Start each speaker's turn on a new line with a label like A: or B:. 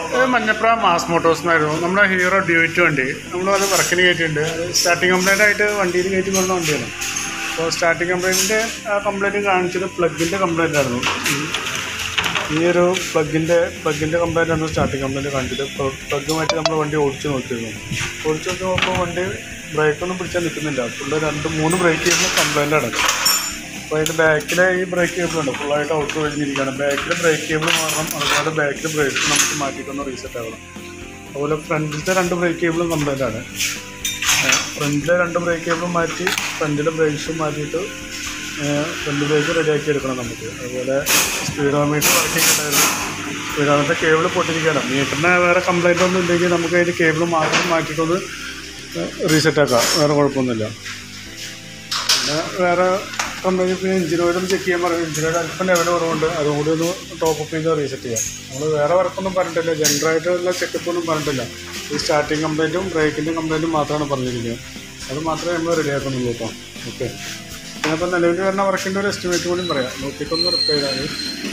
A: ഇത് മഞ്ഞപ്ര മാസ് മോട്ടോഴ്സിനായിരുന്നു നമ്മുടെ hero Duet വണ്ടി നമ്മൾ അത് വർക്കിന് കയറ്റിയിട്ടുണ്ട് അത് സ്റ്റാർട്ടിങ് കംപ്ലൈൻ്റ് ആയിട്ട് വണ്ടിയിൽ കയറ്റി കൊണ്ട വണ്ടിയാണ് അപ്പോൾ സ്റ്റാർട്ടിങ് കംപ്ലൈൻറ്റിൻ്റെ ആ കംപ്ലൈൻറ്റ് കാണിച്ചത് പ്ലഗിൻ്റെ കംപ്ലൈൻ്റ് ആയിരുന്നു ഈ- ഈ ഒരു പ്ലഗിൻ്റെ പ്ലഗിൻ്റെ കംപ്ലൈൻ്റ് ആണ് സ്റ്റാർട്ടിങ് കംപ്ലൈൻറ്റ് കാണിച്ചത് പ്ലഗുമായിട്ട് നമ്മൾ വണ്ടി ഓടിച്ച് നോക്കിയിരുന്നു ഓടിച്ച് നോക്കി നോക്കുമ്പോൾ വണ്ടി ബ്രേക്കൊന്നും പിടിച്ചാൽ നിൽക്കുന്നില്ല ഫുള്ള് രണ്ട് മൂന്ന് ബ്രേക്ക് ചെയ്യുമ്പോൾ കംപ്ലൈൻ്റ് ആണ് അപ്പോൾ അതിൻ്റെ ബാക്കിലെ ഈ ബ്രേക്ക് കേബിൾ ഉണ്ട് ഫുള്ളായിട്ട് ഔട്ട് കഴിഞ്ഞിരിക്കുകയാണ് ബാക്കിൽ ബ്രേക്ക് കേബിൾ മാറണം അതുപോലെ ബാക്കിൽ ബ്രേക്ക് നമുക്ക് മാറ്റിയിട്ടൊന്ന് റീസെറ്റ് ആകണം അതുപോലെ ഫ്രണ്ടിലത്തെ രണ്ട് ബ്രേക്ക് കേബിളും കംപ്ലൈൻ്റ് ആണ് ഫ്രണ്ടിലെ രണ്ട് ബ്രേക്ക് കേബിളും മാറ്റി ഫ്രണ്ടിലെ ബ്രേക്സും മാറ്റിയിട്ട് ഫ്രണ്ട് ബ്രേക്ക് റെഡിയാക്കി എടുക്കണം നമുക്ക് അതുപോലെ സ്പീഡോമീറ്റർ വർക്കിംഗ് ഉണ്ടായിരുന്നു സ്പീഡോമീറ്റർ കേബിൾ പൊട്ടിയിരിക്കുകയാണ് മീറ്ററിന് വേറെ കംപ്ലൈൻ്റ് ഒന്നും ഇല്ലെങ്കിൽ നമുക്ക് അതിൻ്റെ കേബിൾ മാത്രം മാറ്റിയിട്ടൊന്ന് റീസെറ്റ് ആക്കാം വേറെ കുഴപ്പമൊന്നുമില്ല പിന്നെ വേറെ കമ്പനി പിന്നെ എഞ്ചിൻ ഓയിൽ ഒന്ന് ചെക്ക് ചെയ്യാൻ പറയും എഞ്ചിൻ ഓയിൽ അല്പം ലെവൽ കുറവുണ്ട് അതും കൂടി ഒന്ന് ടോപ്പ് അപ്പ് ചെയ്ത് റീസെറ്റ് ചെയ്യാം നമ്മൾ വേറെ വർക്കൊന്നും പറഞ്ഞിട്ടില്ല ജനറലായിട്ടുള്ള ചെക്കപ്പ് ഒന്നും പറഞ്ഞിട്ടില്ല ഈ സ്റ്റാർട്ടിങ് കംപ്ലൈൻറ്റും ബ്രേക്കിൻ്റെ കംപ്ലൈൻറ്റും മാത്രമാണ് പറഞ്ഞിരിക്കുന്നത് അത് മാത്രമേ നമ്മൾ റെഡിയാക്കുന്നുള്ളൂ കേട്ടോ ഓക്കെ പിന്നെ അപ്പോൾ നിലവിൽ വരുന്ന വർക്കിൻ്റെ ഒരു എസ്റ്റിമേറ്റ് കൂടി പറയാം നോക്കിയിട്ടൊന്ന് റിപ്ലൈ ചെയ്താൽ മതി